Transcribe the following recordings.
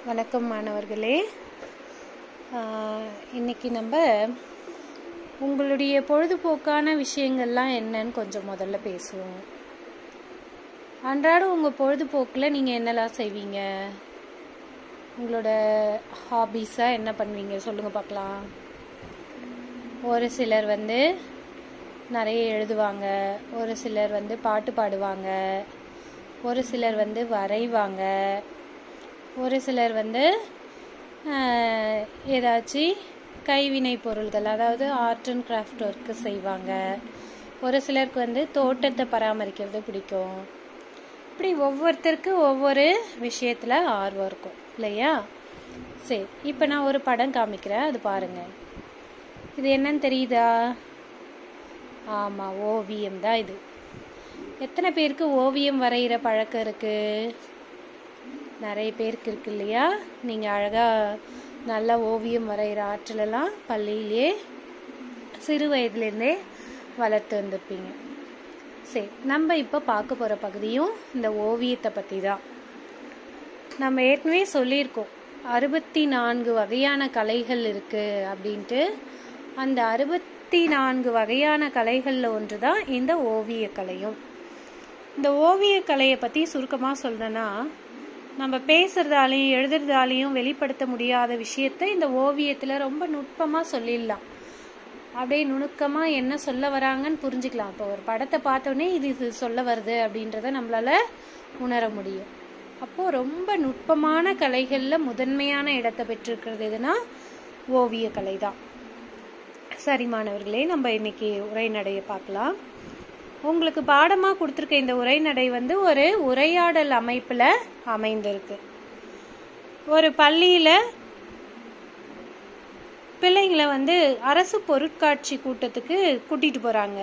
வணக்கம் மாணவர்களே ஆஹ் இன்னைக்கு நம்ம உங்களுடைய பொழுதுபோக்கான விஷயங்கள்லாம் என்னன்னு கொஞ்சம் முதல்ல பேசுவோம் அன்றாடம் உங்கள் பொழுதுபோக்கில் நீங்கள் என்னெல்லாம் செய்வீங்க உங்களோட ஹாபீஸாக என்ன பண்ணுவீங்க சொல்லுங்கள் பார்க்கலாம் ஒரு சிலர் வந்து நிறைய எழுதுவாங்க ஒரு சிலர் வந்து பாட்டு பாடுவாங்க ஒரு சிலர் வந்து வரைவாங்க ஒரு சிலர் வந்து ஆஹ், ஏதாச்சும் கைவினை பொருள்கள் அதாவது ஆர்ட் அண்ட் கிராஃப்ட் ஒர்க்கு செய்வாங்க ஒரு சிலருக்கு வந்து தோட்டத்தை பராமரிக்கிறது பிடிக்கும் இப்படி ஒவ்வொருத்தருக்கு ஒவ்வொரு விஷயத்தில் ஆர்வம் இருக்கும் இல்லையா சரி இப்போ நான் ஒரு படம் காமிக்கிறேன் அது பாருங்க இது என்னன்னு தெரியுதா ஆமாம் ஓவியம் தான் இது எத்தனை பேருக்கு ஓவியம் வரைகிற பழக்கம் இருக்குது நிறைய பேருக்கு இருக்கு இல்லையா நீங்கள் அழகாக நல்லா ஓவியம் வரைகிற ஆற்றலெல்லாம் பள்ளியிலே சிறு வயதுலேருந்தே வளர்த்து வந்திருப்பீங்க சரி நம்ம இப்போ பார்க்க போகிற பகுதியும் இந்த ஓவியத்தை பற்றி தான் நம்ம ஏற்கனவே சொல்லியிருக்கோம் அறுபத்தி நான்கு வகையான கலைகள் இருக்குது அப்படின்ட்டு அந்த அறுபத்தி நான்கு வகையான கலைகளில் ஒன்று தான் இந்த ஓவியக் கலையும் இந்த ஓவியக் கலையை பற்றி சுருக்கமாக சொல்லணும்னா நம்ம பேசுறதாலையும் எழுதுறதாலையும் வெளிப்படுத்த முடியாத விஷயத்த இந்த ஓவியத்தில் ரொம்ப நுட்பமாக சொல்லிடலாம் அப்படியே நுணுக்கமாக என்ன சொல்ல வராங்கன்னு புரிஞ்சுக்கலாம் இப்போ ஒரு படத்தை பார்த்தோன்னே இது இது சொல்ல வருது அப்படின்றத நம்மளால உணர முடியும் அப்போது ரொம்ப நுட்பமான கலைகளில் முதன்மையான இடத்தை பெற்றிருக்கிறது எதுனா ஓவிய கலை தான் சரி மாணவர்களே நம்ம இன்னைக்கு உரைநடையை பார்க்கலாம் உங்களுக்கு பாடமாக கொடுத்துருக்க இந்த உரைநடை வந்து ஒரு உரையாடல் அமைப்பில் அமைந்திருக்கு ஒரு பள்ளியில் பிள்ளைங்களை வந்து அரசு பொருட்காட்சி கூட்டத்துக்கு கூட்டிகிட்டு போகிறாங்க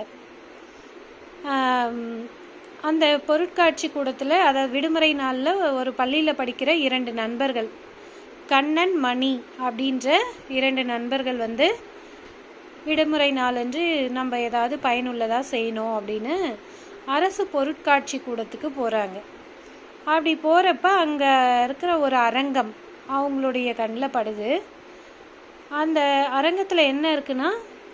அந்த பொருட்காட்சி கூடத்தில் அதாவது விடுமுறை நாளில் ஒரு பள்ளியில் படிக்கிற இரண்டு நண்பர்கள் கண்ணன் மணி அப்படின்ற இரண்டு நண்பர்கள் வந்து விடுமுறை நாளன்று நம்ம ஏதாவது பயனுள்ளதாக செய்யணும் அப்படின்னு அரசு பொருட்காட்சி கூடத்துக்கு போகிறாங்க அப்படி போகிறப்ப அங்கே இருக்கிற ஒரு அரங்கம் அவங்களுடைய கண்ணில் படுது அந்த அரங்கத்தில் என்ன இருக்குன்னா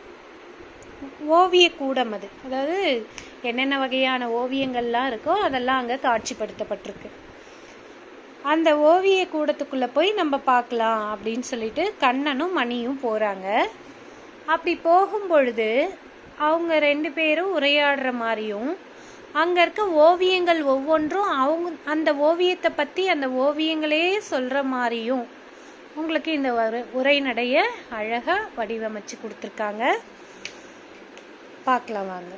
ஓவிய கூடம் அது அதாவது என்னென்ன வகையான ஓவியங்கள்லாம் இருக்கோ அதெல்லாம் அங்கே காட்சிப்படுத்தப்பட்டிருக்கு அந்த ஓவிய கூடத்துக்குள்ளே போய் நம்ம பார்க்கலாம் அப்படின்னு சொல்லிட்டு கண்ணனும் மணியும் போகிறாங்க அப்படி போகும் பொழுது அவங்க ரெண்டு பேரும் உரையாடுற மாதிரியும் அங்கே இருக்க ஓவியங்கள் ஒவ்வொன்றும் அவங்க அந்த ஓவியத்தை பற்றி அந்த ஓவியங்களே சொல்கிற மாதிரியும் உங்களுக்கு இந்த உரை- உரைநடைய அழகாக வடிவமைச்சு கொடுத்துருக்காங்க பார்க்கலாம் வாங்க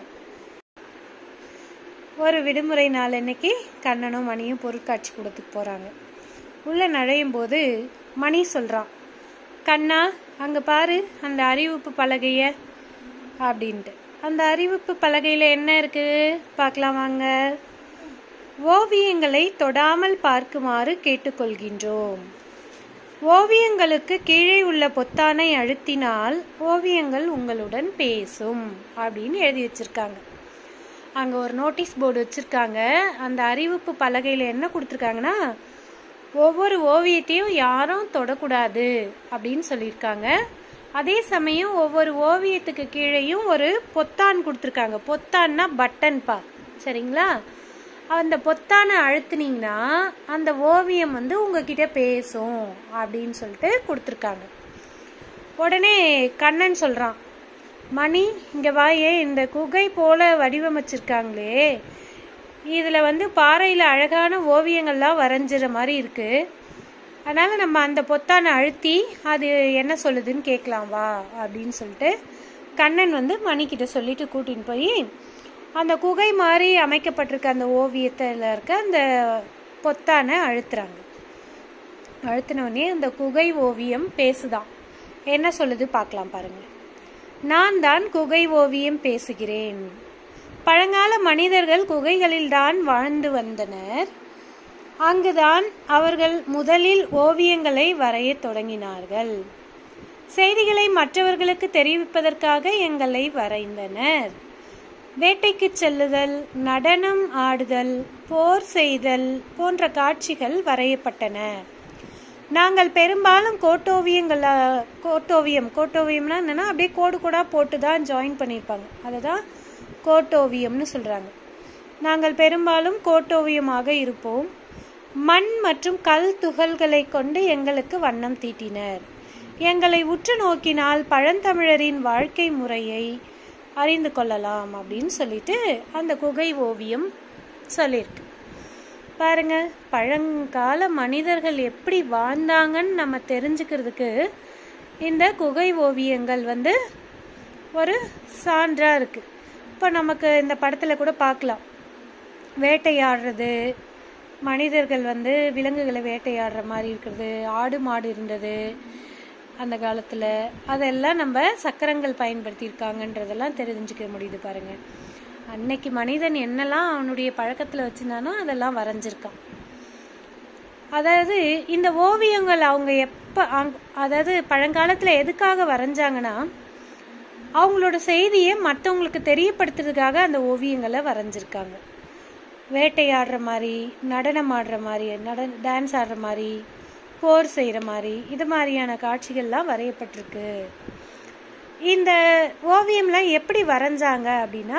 ஒரு விடுமுறை நாள் அன்னைக்கு கண்ணனும் மணியும் பொருட்காட்சி கூடத்துக்கு போகிறாங்க உள்ளே நுழையும் போது மணி சொல்கிறான் கண்ணா அங்கே பாரு அந்த அறிவிப்பு பலகைய அப்படின்ட்டு அந்த அறிவிப்பு பலகையில் என்ன இருக்குது பார்க்கலாம் வாங்க ஓவியங்களை தொடாமல் பார்க்குமாறு கேட்டுக்கொள்கின்றோம் ஓவியங்களுக்கு கீழே உள்ள பொத்தானை அழுத்தினால் ஓவியங்கள் உங்களுடன் பேசும் அப்படின்னு எழுதி வச்சிருக்காங்க அங்கே ஒரு நோட்டீஸ் போர்டு வச்சுருக்காங்க அந்த அறிவிப்பு பலகையில் என்ன கொடுத்துருக்காங்கன்னா ஒவ்வொரு ஓவியத்தையும் யாரும் தொடக்கூடாது அப்படின்னு சொல்லியிருக்காங்க அதே சமயம் ஒவ்வொரு ஓவியத்துக்கு கீழேயும் ஒரு பொத்தான் கொடுத்துருக்காங்க பொத்தான்னா பட்டன் பா சரிங்களா அந்த பொத்தானை அழுத்துனீங்கன்னா அந்த ஓவியம் வந்து உங்ககிட்ட பேசும் அப்படின்னு சொல்லிட்டு கொடுத்துருக்காங்க உடனே கண்ணன் சொல்கிறான் மணி இங்கே வாயே இந்த குகை போல வடிவமைச்சிருக்காங்களே இதில் வந்து பாறையில் அழகான ஓவியங்கள்லாம் வரைஞ்சிற மாதிரி இருக்குது அதனால் நம்ம அந்த பொத்தானை அழுத்தி அது என்ன சொல்லுதுன்னு கேட்கலாம் வா அப்படின்னு சொல்லிட்டு கண்ணன் வந்து மணிக்கிட்ட சொல்லிட்டு கூட்டின்னு போய் அந்த குகை மாதிரி அமைக்கப்பட்டிருக்க அந்த ஓவியத்தில் இருக்க அந்த பொத்தானை அழுத்துறாங்க அழுத்தின உடனே அந்த குகை ஓவியம் பேசுதான் என்ன சொல்லுது பார்க்கலாம் பாருங்க நான் தான் குகை ஓவியம் பேசுகிறேன் பழங்கால மனிதர்கள் குகைகளில்தான் வாழ்ந்து வந்தனர் அங்குதான் அவர்கள் முதலில் ஓவியங்களை வரையத் தொடங்கினார்கள் செய்திகளை மற்றவர்களுக்கு தெரிவிப்பதற்காக எங்களை வரைந்தனர் வேட்டைக்கு செல்லுதல் நடனம் ஆடுதல் போர் செய்தல் போன்ற காட்சிகள் வரையப்பட்டன நாங்கள் பெரும்பாலும் கோட்டோவியங்கள் கோட்டோவியம் கோட்டோவியம்னா என்னன்னா அப்படியே கோடு கோடா போட்டு தான் ஜாயின் பண்ணியிருப்பாங்க அதை தான் கோட்டோவியம்னு சொல்கிறாங்க நாங்கள் பெரும்பாலும் கோட்டோவியமாக இருப்போம் மண் மற்றும் கல் துகள்களை கொண்டு எங்களுக்கு வண்ணம் தீட்டினர் எங்களை உற்று நோக்கினால் பழந்தமிழரின் வாழ்க்கை முறையை அறிந்து கொள்ளலாம் அப்படின்னு சொல்லிட்டு அந்த குகை ஓவியம் சொல்லியிருக்கு பாருங்க பழங்கால மனிதர்கள் எப்படி வாழ்ந்தாங்கன்னு நம்ம தெரிஞ்சுக்கிறதுக்கு இந்த குகை ஓவியங்கள் வந்து ஒரு சான்றா இருக்கு இப்போ நமக்கு இந்த படத்துல கூட பார்க்கலாம் வேட்டையாடுறது மனிதர்கள் வந்து விலங்குகளை வேட்டையாடுற மாதிரி இருக்கிறது ஆடு மாடு இருந்தது அந்த காலத்தில் அதெல்லாம் நம்ம சக்கரங்கள் பயன்படுத்தியிருக்காங்கன்றதெல்லாம் தெரிஞ்சுக்க முடியுது பாருங்க அன்னைக்கு மனிதன் என்னெல்லாம் அவனுடைய பழக்கத்தில் வச்சிருந்தானோ அதெல்லாம் வரைஞ்சிருக்கான் அதாவது இந்த ஓவியங்கள் அவங்க எப்போ அதாவது பழங்காலத்தில் எதுக்காக வரைஞ்சாங்கன்னா அவங்களோட செய்தியை மற்றவங்களுக்கு தெரியப்படுத்துறதுக்காக அந்த ஓவியங்களை வரைஞ்சிருக்காங்க வேட்டையாடுற மாதிரி நடனம் ஆடுற மாதிரி நட டான்ஸ் ஆடுற மாதிரி போர் செய்கிற மாதிரி இது மாதிரியான காட்சிகள்லாம் வரையப்பட்டிருக்கு இந்த ஓவியம்லாம் எப்படி வரைஞ்சாங்க அப்படின்னா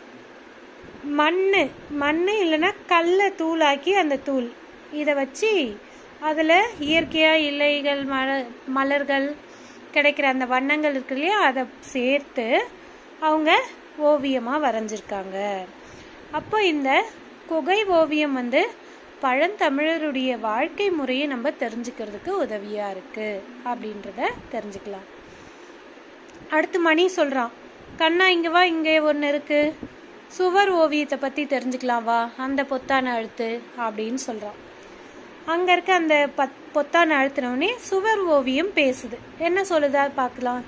மண் மண் இல்லைன்னா கல்லை தூளாக்கி அந்த தூள் இதை வச்சு அதில் இயற்கையாக இலைகள் மல மலர்கள் கிடைக்கிற அந்த வண்ணங்கள் இருக்கு இல்லையா அதை சேர்த்து அவங்க ஓவியமாக வரைஞ்சிருக்காங்க அப்போ இந்த குகை ஓவியம் வந்து பழந்தமிழருடைய வாழ்க்கை முறையை நம்ம தெரிஞ்சுக்கிறதுக்கு உதவியாக இருக்குது அப்படின்றத தெரிஞ்சுக்கலாம் அடுத்து மணி சொல்கிறான் கண்ணா இங்கே வா இங்கே ஒன்று இருக்குது சுவர் ஓவியத்தை பற்றி தெரிஞ்சுக்கலாம் வா அந்த பொத்தானை அழுத்து அப்படின்னு சொல்கிறான் அங்கே இருக்க அந்த பத் பொத்தானை அழுத்தினவுடனே சுவர் ஓவியம் பேசுது என்ன சொல்லுதா பார்க்கலாம்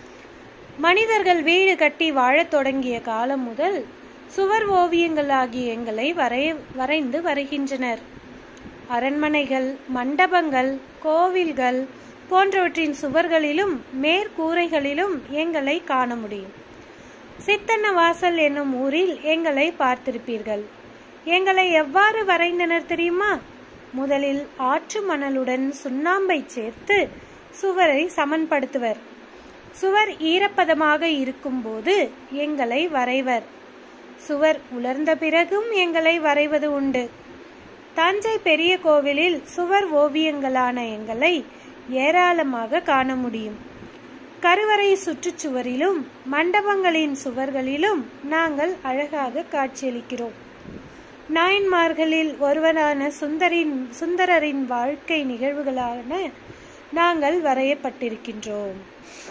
மனிதர்கள் வீடு கட்டி வாழத் தொடங்கிய காலம் முதல் சுவர் ஓவியங்களாகிய எங்களை வரைய வரைந்து வருகின்றனர் அரண்மனைகள் மண்டபங்கள் கோவில்கள் போன்றவற்றின் சுவர்களிலும் மேற்கூரைகளிலும் எங்களை காண முடியும் சித்தன்ன வாசல் என்னும் ஊரில் எங்களை பார்த்திருப்பீர்கள் எங்களை எவ்வாறு வரைந்தனர் தெரியுமா முதலில் ஆற்று மணலுடன் சுண்ணாம்பை சேர்த்து சுவரை சமன்படுத்துவர் சுவர் ஈரப்பதமாக இருக்கும்போது எங்களை வரைவர் சுவர் உலர்ந்த பிறகும் எங்களை வரைவது உண்டு தஞ்சை பெரிய கோவிலில் சுவர் ஓவியங்களான எங்களை ஏராளமாக காண முடியும் கருவறை சுற்றுச்சுவரிலும் மண்டபங்களின் சுவர்களிலும் நாங்கள் அழகாக காட்சியளிக்கிறோம் நாயன்மார்களில் ஒருவரான சுந்தரின் சுந்தரரின் வாழ்க்கை நிகழ்வுகளான நாங்கள் வரையப்பட்டிருக்கின்றோம்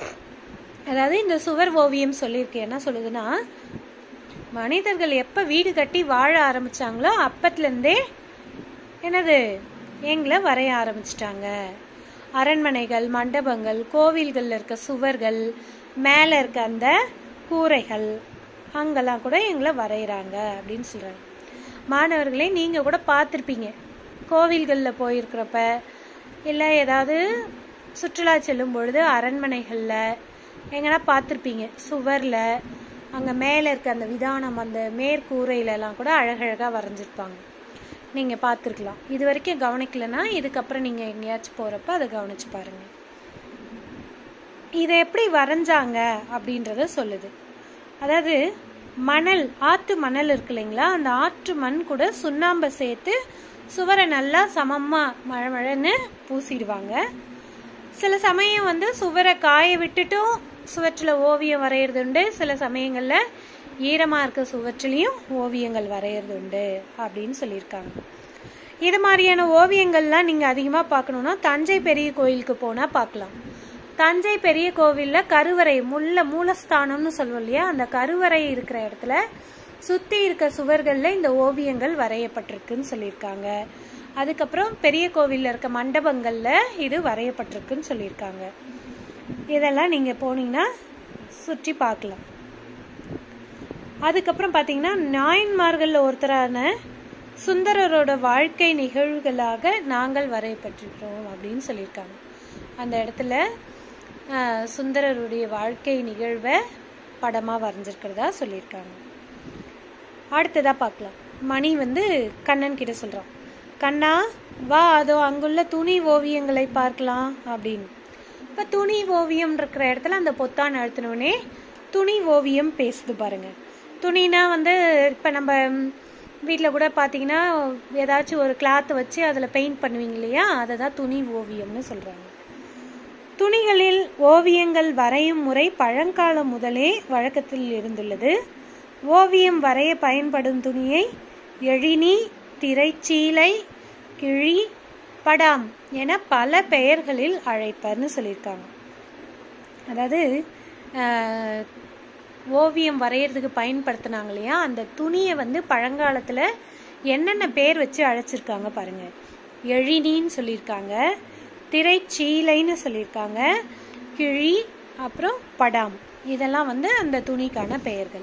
அதாவது இந்த சுவர் ஓவியம் சொல்லியிருக்கு என்ன சொல்லுதுன்னா மனிதர்கள் எப்ப வீடு கட்டி வாழ ஆரம்பிச்சாங்களோ அப்பத்துலேருந்தே என்னது எங்களை வரைய ஆரம்பிச்சிட்டாங்க அரண்மனைகள் மண்டபங்கள் கோவில்கள்ல இருக்க சுவர்கள் மேலே இருக்க அந்த கூரைகள் அங்கெல்லாம் கூட எங்களை வரைகிறாங்க அப்படின்னு சொல்கிறாங்க மாணவர்களே நீங்கள் கூட பார்த்துருப்பீங்க கோவில்களில் போயிருக்கிறப்ப இல்லை ஏதாவது சுற்றுலா செல்லும் பொழுது அரண்மனைகளில் எங்கன்னா பார்த்துருப்பீங்க சுவரில் அங்கே மேலே இருக்க அந்த விதானம் அந்த மேற்கூரையிலலாம் கூட அழகழகாக வரைஞ்சிருப்பாங்க நீங்கள் பார்த்துருக்கலாம் இது வரைக்கும் கவனிக்கலைன்னா இதுக்கப்புறம் நீங்கள் எங்கேயாச்சும் போகிறப்ப அதை கவனிச்சு பாருங்கள் இதை எப்படி வரைஞ்சாங்க அப்படின்றத சொல்லுது அதாவது மணல் ஆற்று மணல் இருக்கு இல்லைங்களா அந்த ஆற்று மண் கூட சுண்ணாம்பை சேர்த்து சுவரை நல்லா சமமாக மழை மழைன்னு பூசிடுவாங்க சில சமயம் வந்து சுவரை காய விட்டுட்டும் சுவற்றில் ஓவியம் வரைகிறது உண்டு சில சமயங்களில் ஈரமாக இருக்க சுவற்றிலையும் ஓவியங்கள் வரைகிறது உண்டு அப்படின்னு சொல்லியிருக்காங்க இது மாதிரியான ஓவியங்கள்லாம் நீங்கள் அதிகமாக பார்க்கணுன்னா தஞ்சை பெரிய கோயிலுக்கு போனால் பார்க்கலாம் தஞ்சை பெரிய கோவிலில் கருவறை முல்ல மூலஸ்தானம்னு சொல்லுவோம் இல்லையா அந்த கருவறை இருக்கிற இடத்துல சுற்றி இருக்க சுவர்களில் இந்த ஓவியங்கள் வரையப்பட்டிருக்குன்னு சொல்லியிருக்காங்க அதுக்கப்புறம் பெரிய கோவிலில் இருக்க மண்டபங்களில் இது வரையப்பட்டிருக்குன்னு சொல்லியிருக்காங்க இதெல்லாம் நீங்கள் போனீங்கன்னா சுற்றி பார்க்கலாம் அதுக்கப்புறம் பார்த்தீங்கன்னா நாயன்மார்களில் ஒருத்தரான சுந்தரரோட வாழ்க்கை நிகழ்வுகளாக நாங்கள் வரையப்பட்டிருக்கிறோம் அப்படின்னு சொல்லியிருக்காங்க அந்த இடத்துல ஆஹ், சுந்தரருடைய வாழ்க்கை நிகழ்வை படமாக வரைஞ்சிருக்கிறதா சொல்லியிருக்காங்க அடுத்ததாக பார்க்கலாம் மணி வந்து கண்ணன் கிட்ட சொல்கிறான் கண்ணா வா அதோ அங்குள்ள துணி ஓவியங்களை பார்க்கலாம் அப்படின்னு இப்போ துணி ஓவியம் இருக்கிற இடத்துல அந்த பொத்தான் அழுத்தினோடனே துணி ஓவியம் பேசுது பாருங்க துணினா வந்து இப்போ நம்ம வீட்டில் கூட பார்த்தீங்கன்னா ஏதாச்சும் ஒரு கிளாத் வச்சு அதில் பெயிண்ட் பண்ணுவீங்க இல்லையா அதை தான் துணி ஓவியம்னு சொல்கிறாங்க துணிகளில் ஓவியங்கள் வரையும் முறை பழங்காலம் முதலே வழக்கத்தில் இருந்துள்ளது ஓவியம் வரைய பயன்படும் துணியை எழினி திரைச்சீலை கிழி படாம் என பல பெயர்களில் அழைப்பர்னு சொல்லியிருக்காங்க அதாவது ஆஹ், ஓவியம் வரைகிறதுக்கு பயன்படுத்தினாங்க இல்லையா அந்த துணியை வந்து பழங்காலத்தில் என்னென்ன பேர் வச்சு அழைச்சிருக்காங்க பாருங்க எழினின்னு சொல்லியிருக்காங்க திரைச்சீலைன்னு சொல்லியிருக்காங்க கிழி அப்புறம் படாம் இதெல்லாம் வந்து அந்த துணிக்கான பெயர்கள்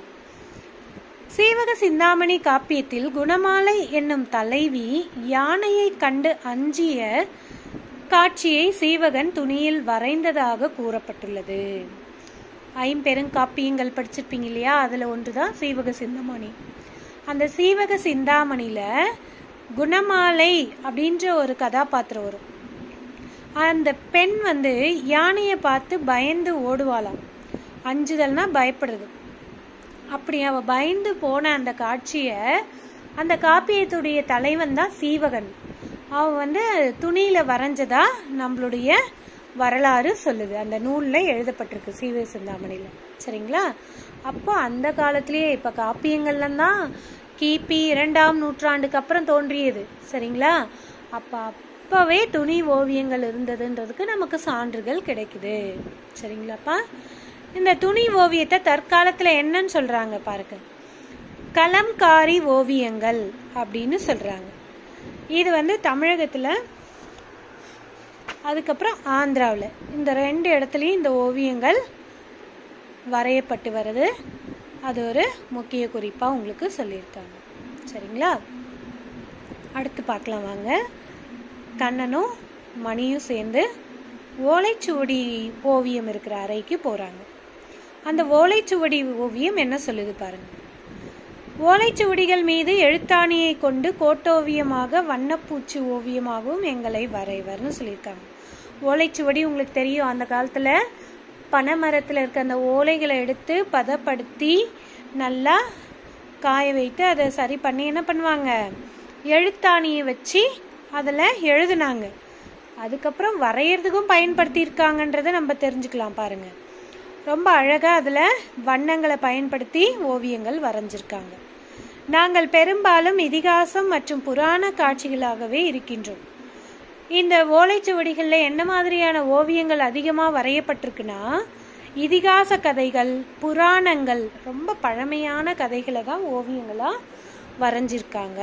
சீவக சிந்தாமணி காப்பியத்தில் குணமாலை என்னும் தலைவி யானையை கண்டு அஞ்சிய காட்சியை சீவகன் துணியில் வரைந்ததாக கூறப்பட்டுள்ளது ஐம்பெருங்காப்பியங்கள் படிச்சிருப்பீங்க இல்லையா அதுல ஒன்றுதான் சீவக சிந்தாமணி அந்த சீவக சிந்தாமணியில குணமாலை அப்படின்ற ஒரு கதாபாத்திரம் வரும் அந்த பெண் வந்து யானையை பார்த்து பயந்து ஓடுவாளாம் அஞ்சுதல்னா பயப்படுறது அப்படி அவ பயந்து போன அந்த காட்சிய அந்த காப்பியத்துடைய தலைவன் தான் சீவகன் அவன் வந்து துணியில வரைஞ்சதா நம்மளுடைய வரலாறு சொல்லுது அந்த நூல்ல எழுதப்பட்டிருக்கு சீவ சிந்தாமணியில சரிங்களா அப்போ அந்த காலத்திலேயே இப்ப காப்பியங்கள்லாம் தான் கிபி இரண்டாம் நூற்றாண்டுக்கு அப்புறம் தோன்றியது சரிங்களா அப்ப அப்பவே துணி ஓவியங்கள் இருந்ததுன்றதுக்கு நமக்கு சான்றுகள் கிடைக்குது சரிங்களாப்பா இந்த துணி ஓவியத்தை தற்காலத்துல என்னன்னு சொல்றாங்க பாருங்க கலம்காரி ஓவியங்கள் அப்படின்னு சொல்றாங்க இது வந்து தமிழகத்துல அதுக்கப்புறம் ஆந்திராவில் இந்த ரெண்டு இடத்துலையும் இந்த ஓவியங்கள் வரையப்பட்டு வருது அது ஒரு முக்கிய குறிப்பா உங்களுக்கு சொல்லியிருக்காங்க சரிங்களா அடுத்து பார்க்கலாம் வாங்க கண்ணனும் மணியும் சேர்ந்து ஓலைச்சுவடி ஓவியம் இருக்கிற அறைக்கு போறாங்க அந்த ஓலைச்சுவடி ஓவியம் என்ன சொல்லுது பாருங்க ஓலைச்சுவடிகள் மீது எழுத்தாணியை கொண்டு கோட்டோவியமாக வண்ணப்பூச்சி ஓவியமாகவும் எங்களை வரைவர்னு சொல்லியிருக்காங்க ஓலைச்சுவடி உங்களுக்கு தெரியும் அந்த காலத்துல பனைமரத்துல இருக்க அந்த ஓலைகளை எடுத்து பதப்படுத்தி நல்லா காய வைத்து அதை சரி பண்ணி என்ன பண்ணுவாங்க எழுத்தாணியை வச்சு அதில் எழுதுனாங்க அதுக்கப்புறம் வரையறதுக்கும் பயன்படுத்தியிருக்காங்கன்றதை நம்ம தெரிஞ்சுக்கலாம் பாருங்க ரொம்ப அழகா அதுல வண்ணங்களை பயன்படுத்தி ஓவியங்கள் வரைஞ்சிருக்காங்க நாங்கள் பெரும்பாலும் இதிகாசம் மற்றும் புராண காட்சிகளாகவே இருக்கின்றோம் இந்த ஓலைச்சுவடிகள்ல என்ன மாதிரியான ஓவியங்கள் அதிகமா வரையப்பட்டிருக்குன்னா இதிகாச கதைகள் புராணங்கள் ரொம்ப பழமையான கதைகளை தான் ஓவியங்களா வரைஞ்சிருக்காங்க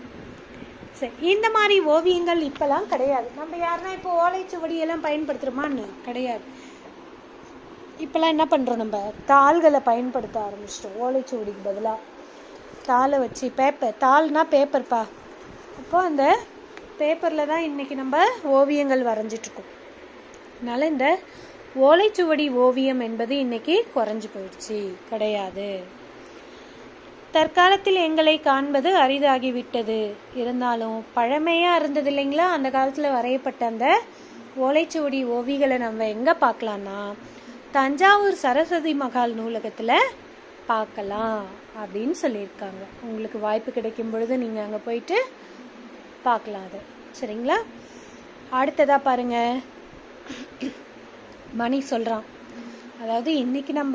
சரி இந்த மாதிரி ஓவியங்கள் இப்பெல்லாம் கிடையாது நம்ம யாருன்னா இப்போ ஓலைச்சுவடி எல்லாம் பயன்படுத்துறோமான்னு கிடையாது இப்பெல்லாம் என்ன பண்றோம் நம்ம தாள்களை பயன்படுத்த ஆரம்பிச்சிட்டோம் ஓலைச்சுவடிக்கு பதிலா தாளை வச்சு பேப்பர் தாள்னா பேப்பர்ப்பா அப்போ அந்த பேப்பர்ல தான் இன்னைக்கு நம்ம ஓவியங்கள் வரைஞ்சிட்டு இருக்கோம் அதனால இந்த ஓலைச்சுவடி ஓவியம் என்பது இன்னைக்கு குறைஞ்சு போயிடுச்சு கிடையாது தற்காலத்தில் எங்களை காண்பது அரிதாகிவிட்டது இருந்தாலும் பழமையா இருந்தது இல்லைங்களா அந்த காலத்துல வரையப்பட்ட அந்த ஓலைச்சுவடி ஓவிகளை நம்ம எங்க பார்க்கலாம்னா தஞ்சாவூர் சரஸ்வதி மகால் நூலகத்துல பார்க்கலாம் அப்படின்னு சொல்லியிருக்காங்க உங்களுக்கு வாய்ப்பு கிடைக்கும் பொழுது நீங்க அங்க போயிட்டு பார்க்கலாம் அது சரிங்களா அடுத்ததா பாருங்க மணி சொல்றான் அதாவது இன்னைக்கு நம்ம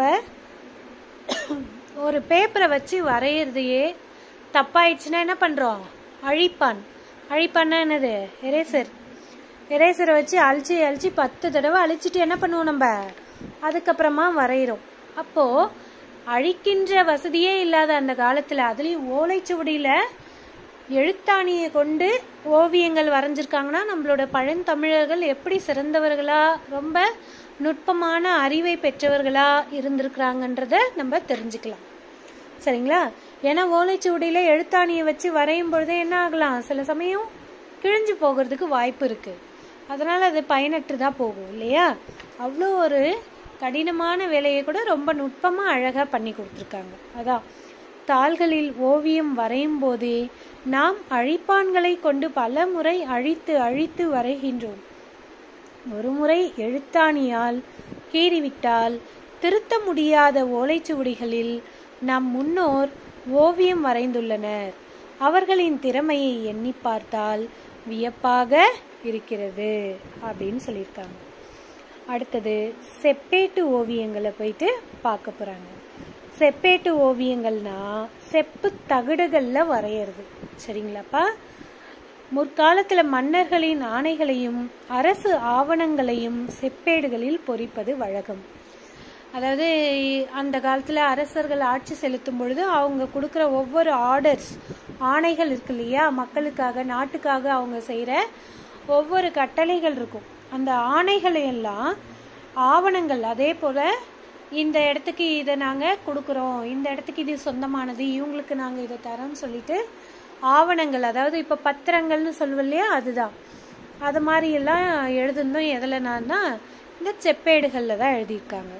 ஒரு பேப்பரை வச்சு வரைகிறதையே தப்பாயிடுச்சுன்னா என்ன பண்றோம் அழிப்பான் அழிப்பான்னா என்னது எரேசர் எரேசரை வச்சு அழிச்சு அழிச்சு பத்து தடவை அழிச்சிட்டு என்ன பண்ணுவோம் நம்ம அதுக்கப்புறமா வரைகிறோம் அப்போ அழிக்கின்ற வசதியே இல்லாத அந்த காலத்துல அதுலயும் ஓலைச்சுவடியில எழுத்தாணியை கொண்டு ஓவியங்கள் வரைஞ்சிருக்காங்கன்னா நம்மளோட பழந்தமிழர்கள் எப்படி சிறந்தவர்களா ரொம்ப நுட்பமான அறிவை பெற்றவர்களா இருந்திருக்கிறாங்கன்றத நம்ம தெரிஞ்சுக்கலாம் சரிங்களா ஏன்னா ஓலைச்சுவடியில எழுத்தாணியை வச்சு வரையும் பொழுதே என்ன ஆகலாம் சில சமயம் கிழிஞ்சு போகிறதுக்கு வாய்ப்பு இருக்கு அதனால அது பயனற்று தான் போகும் இல்லையா அவ்வளோ ஒரு கடினமான வேலையை கூட ரொம்ப நுட்பமா அழகா பண்ணி கொடுத்துருக்காங்க அதான் தாள்களில் ஓவியம் வரையும் போதே நாம் அழிப்பான்களை கொண்டு பல முறை அழித்து அழித்து வரைகின்றோம் ஒரு முறை எழுத்தாணியால் கீறிவிட்டால் திருத்த முடியாத ஓலைச்சுவடிகளில் நம் முன்னோர் ஓவியம் வரைந்துள்ளனர் அவர்களின் திறமையை எண்ணி பார்த்தால் வியப்பாக இருக்கிறது அப்படின்னு சொல்லியிருக்காங்க அடுத்தது செப்பேட்டு ஓவியங்களை போயிட்டு பார்க்க போறாங்க செப்பேட்டு ஓவியங்கள்னா செப்பு தகடுகள்ல வரையறது சரிங்களாப்பா முற்காலத்துல மன்னர்களின் ஆணைகளையும் அரசு ஆவணங்களையும் செப்பேடுகளில் பொறிப்பது வழக்கம் அதாவது அந்த காலத்துல அரசர்கள் ஆட்சி செலுத்தும் பொழுது அவங்க கொடுக்குற ஒவ்வொரு ஆர்டர்ஸ் ஆணைகள் இருக்கு இல்லையா மக்களுக்காக நாட்டுக்காக அவங்க செய்யற ஒவ்வொரு கட்டளைகள் இருக்கும் அந்த ஆணைகளை எல்லாம் ஆவணங்கள் அதே போல இந்த இடத்துக்கு இதை நாங்க கொடுக்குறோம் இந்த இடத்துக்கு இது சொந்தமானது இவங்களுக்கு நாங்க இதை தரோம்னு சொல்லிட்டு ஆவணங்கள் அதாவது இப்ப பத்திரங்கள்னு சொல்லுவோம் இல்லையா அதுதான் அது மாதிரி எல்லாம் எழுதுனதும் எதுலனா இந்த செப்பேடுகள்ல தான் எழுதியிருக்காங்க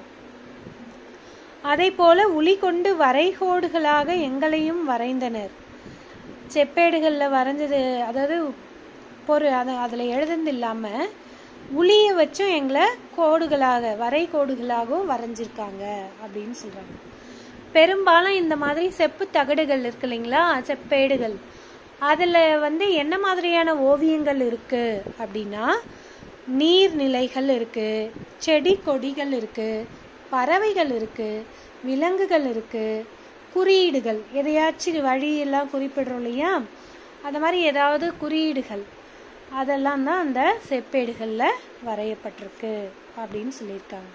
அதே போல உளி கொண்டு வரைகோடுகளாக எங்களையும் வரைந்தனர் செப்பேடுகள்ல வரைஞ்சது அதாவது பொரு அது அதுல எழுதுனது இல்லாம உளிய வச்சும் எங்களை கோடுகளாக வரை கோடுகளாகவும் வரைஞ்சிருக்காங்க அப்படின்னு சொல்றாங்க பெரும்பாலும் இந்த மாதிரி செப்பு தகடுகள் இருக்கு இல்லைங்களா செப்பேடுகள் அதுல வந்து என்ன மாதிரியான ஓவியங்கள் இருக்கு அப்படின்னா நீர்நிலைகள் இருக்கு செடி கொடிகள் இருக்கு பறவைகள் இருக்கு விலங்குகள் இருக்கு குறியீடுகள் எதையாச்சும் வழியெல்லாம் குறிப்பிடுறோம் இல்லையா அந்த மாதிரி ஏதாவது குறியீடுகள் அதெல்லாம் தான் அந்த செப்பேடுகள்ல வரையப்பட்டிருக்கு அப்படின்னு சொல்லியிருக்காங்க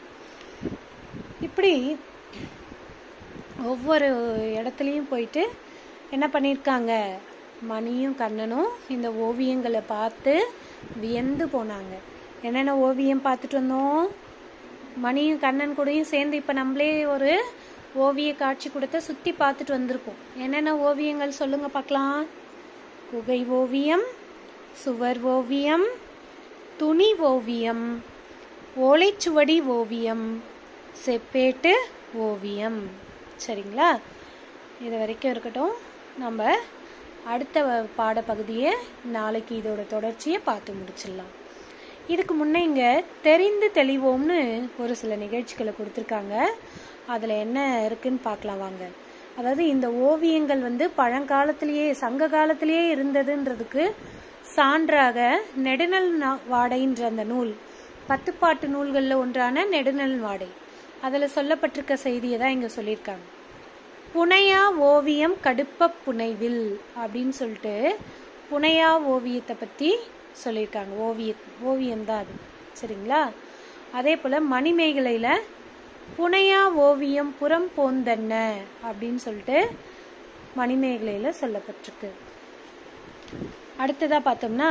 இப்படி ஒவ்வொரு இடத்துலையும் போயிட்டு என்ன பண்ணியிருக்காங்க மணியும் கண்ணனும் இந்த ஓவியங்களை பார்த்து வியந்து போனாங்க என்னென்ன ஓவியம் பார்த்துட்டு வந்தோம் மணியும் கண்ணன் கூடயும் சேர்ந்து இப்போ நம்மளே ஒரு ஓவிய காட்சி கொடுத்த சுற்றி பார்த்துட்டு வந்திருக்கோம் என்னென்ன ஓவியங்கள் சொல்லுங்க பார்க்கலாம் குகை ஓவியம் சுவர் ஓவியம் துணி ஓவியம் ஓலைச்சுவடி ஓவியம் செப்பேட்டு ஓவியம் சரிங்களா இது வரைக்கும் இருக்கட்டும் நம்ம அடுத்த பாடப்பகுதியை நாளைக்கு இதோட தொடர்ச்சியை பார்த்து முடிச்சிடலாம் இதுக்கு முன்னே இங்கே தெரிந்து தெளிவோம்னு ஒரு சில நிகழ்ச்சிகளை கொடுத்துருக்காங்க அதில் என்ன இருக்குன்னு பார்க்கலாம் வாங்க அதாவது இந்த ஓவியங்கள் வந்து பழங்காலத்திலேயே சங்க காலத்திலேயே இருந்ததுன்றதுக்கு சான்றாக நெடுநல் வாடைன்ற அந்த நூல் பத்துப்பாட்டு நூல்களில் ஒன்றான நெடுநல் வாடை அதில் சொல்லப்பட்டிருக்க செய்தியை தான் இங்கே சொல்லியிருக்காங்க புனையா ஓவியம் கடுப்ப புனைவில் அப்படின்னு சொல்லிட்டு புனையா ஓவியத்தை பற்றி சொல்லியிருக்காங்க ஓவிய ஓவியம் தான் அது சரிங்களா அதே போல் மணிமேகலையில் புனையா ஓவியம் புறம் போந்தன்ன அப்படின்னு சொல்லிட்டு மணிமேகலையில் சொல்லப்பட்டிருக்கு அடுத்ததாக பார்த்தோம்னா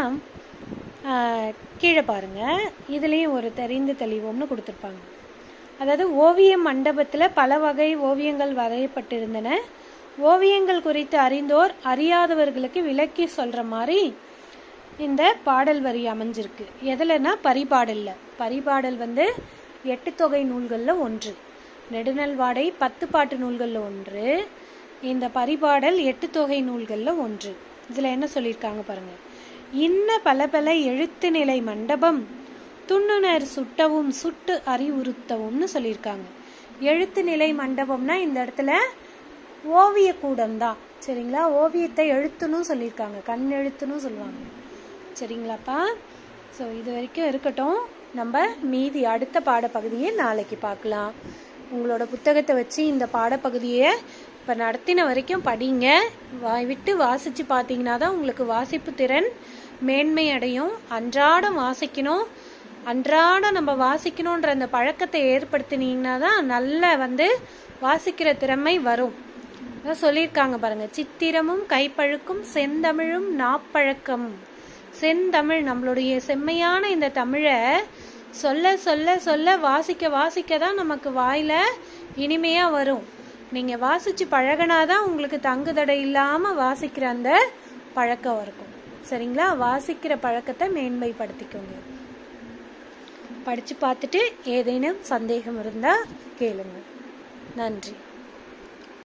கீழே பாருங்க இதுலேயும் ஒரு தெரிந்து தெளிவோம்னு கொடுத்துருப்பாங்க அதாவது ஓவிய மண்டபத்தில் பல வகை ஓவியங்கள் வரையப்பட்டிருந்தன ஓவியங்கள் குறித்து அறிந்தோர் அறியாதவர்களுக்கு விளக்கி சொல்ற மாதிரி இந்த பாடல் வரி அமைஞ்சிருக்கு எதுலன்னா பரிபாடல்ல பரிபாடல் வந்து எட்டு தொகை நூல்களில் ஒன்று நெடுநல் வாடை பத்து பாட்டு நூல்களில் ஒன்று இந்த பரிபாடல் எட்டு தொகை நூல்களில் ஒன்று இதில் என்ன சொல்லியிருக்காங்க பாருங்க இன்ன பல பல எழுத்து நிலை மண்டபம் துண்ணுனர் சுட்டவும் சுட்டு அறிவுறுத்தவும்னு சொல்லியிருக்காங்க எழுத்து நிலை மண்டபம்னா இந்த இடத்துல ஓவிய கூடம் தான் சரிங்களா ஓவியத்தை எழுத்துன்னு சொல்லியிருக்காங்க கண் எழுத்துன்னு சொல்லுவாங்க சரிங்களாப்பா ஸோ இது வரைக்கும் இருக்கட்டும் நம்ம மீதி அடுத்த பாடப்பகுதியை நாளைக்கு பார்க்கலாம் உங்களோட புத்தகத்தை வச்சு இந்த பாடப்பகுதியை இப்போ நடத்தின வரைக்கும் படிங்க வாய் விட்டு வாசித்து பார்த்தீங்கன்னா தான் உங்களுக்கு வாசிப்பு திறன் மேன்மை அடையும் அன்றாடம் வாசிக்கணும் அன்றாடம் நம்ம வாசிக்கணுன்ற அந்த பழக்கத்தை ஏற்படுத்தினீங்கன்னா தான் நல்ல வந்து வாசிக்கிற திறமை வரும் அதான் சொல்லியிருக்காங்க பாருங்க சித்திரமும் கைப்பழுக்கும் செந்தமிழும் நாப்பழக்கம் செந்தமிழ் நம்மளுடைய செம்மையான இந்த தமிழை சொல்ல சொல்ல சொல்ல வாசிக்க வாசிக்க தான் நமக்கு வாயில இனிமையா வரும் நீங்க வாசிச்சு பழகினாதான் உங்களுக்கு தங்கு தடை இல்லாம வாசிக்கிற அந்த பழக்கம் இருக்கும் சரிங்களா வாசிக்கிற பழக்கத்தை மேன்மைப்படுத்திக்கோங்க படிச்சு பார்த்துட்டு ஏதேனும் சந்தேகம் இருந்தா கேளுங்க நன்றி